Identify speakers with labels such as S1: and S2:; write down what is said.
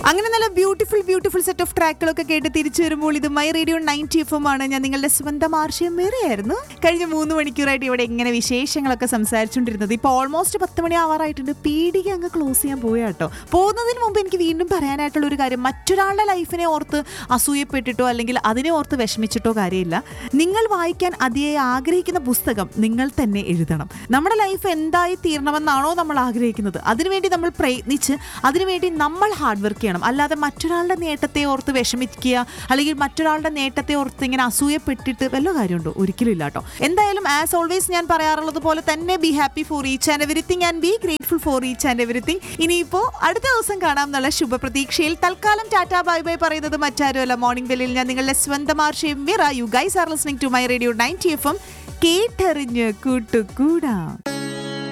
S1: അങ്ങനെ നല്ല beautiful beautiful set of ട്രാക്കുകളൊക്കെ കേട്ട് തിരിച്ചു വരുമ്പോൾ ഇത് my radio ninety F M ആണ് ഞാൻ നിങ്ങളുടെ സ്വന്തം ആർഷയം വേറെയായിരുന്നു കഴിഞ്ഞ മൂന്ന് മണിക്കൂറായിട്ട് ഇവിടെ ഇങ്ങനെ വിശേഷങ്ങളൊക്കെ സംസാരിച്ചുകൊണ്ടിരുന്നത് ഇപ്പോൾ ഓൾമോസ്റ്റ് പത്ത് മണി ആവാറായിട്ടുണ്ട് പീടിക അങ്ങ് ക്ലോസ് ചെയ്യാൻ പോയ കേട്ടോ പോകുന്നതിന് മുമ്പ് എനിക്ക് വീണ്ടും പറയാനായിട്ടുള്ള ഒരു കാര്യം മറ്റൊരാളുടെ ലൈഫിനെ ഓർത്ത് അസൂയപ്പെട്ടിട്ടോ അല്ലെങ്കിൽ അതിനെ ഓർത്ത് വിഷമിച്ചിട്ടോ കാര്യമില്ല നിങ്ങൾ വായിക്കാൻ അതിയായി ആഗ്രഹിക്കുന്ന പുസ്തകം നിങ്ങൾ തന്നെ എഴുതണം നമ്മുടെ ലൈഫ് എന്തായി തീരണമെന്നാണോ നമ്മൾ ആഗ്രഹിക്കുന്നത് അതിനുവേണ്ടി നമ്മൾ പ്രയത്നിച്ച് അതിനുവേണ്ടി നമ്മൾ ഹാർഡ് വർക്ക് ചെയ്യണം അല്ലാതെ മറ്റൊരാളുടെ നേട്ടത്തെ ഓർത്ത് വിഷമിക്കുക അല്ലെങ്കിൽ മറ്റൊരാളുടെ നേട്ടത്തെ ഓർത്ത് ഇങ്ങനെ അസൂയപ്പെട്ടിട്ട് വല്ല കാര്യമുണ്ടോ ഒരിക്കലും ഇല്ല കേട്ടോ എന്തായാലും ആസ് ഓൾവേസ് ഞാൻ പറയാറുള്ളത് പോലെ തന്നെ be happy for each and everything and be grateful for each and everything ഇനിയിപ്പോൾ അടുത്ത ദിവസം കാണാം എന്നുള്ള ശുഭപ്രതീക്ഷയിൽ തൽക്കാലം ടാറ്റ ബൈ ബൈ പറയുന്നത് മറ്റാരുമല്ല മോർണിംഗ് ബെല്ലിൽ ഞാൻ നിങ്ങളുടെ സ്വന്തം ആർഷയും വിറ you guys are listening to my radio ninety F M കേട്ടറിഞ്ഞ് കൂട്ടുകൂടാം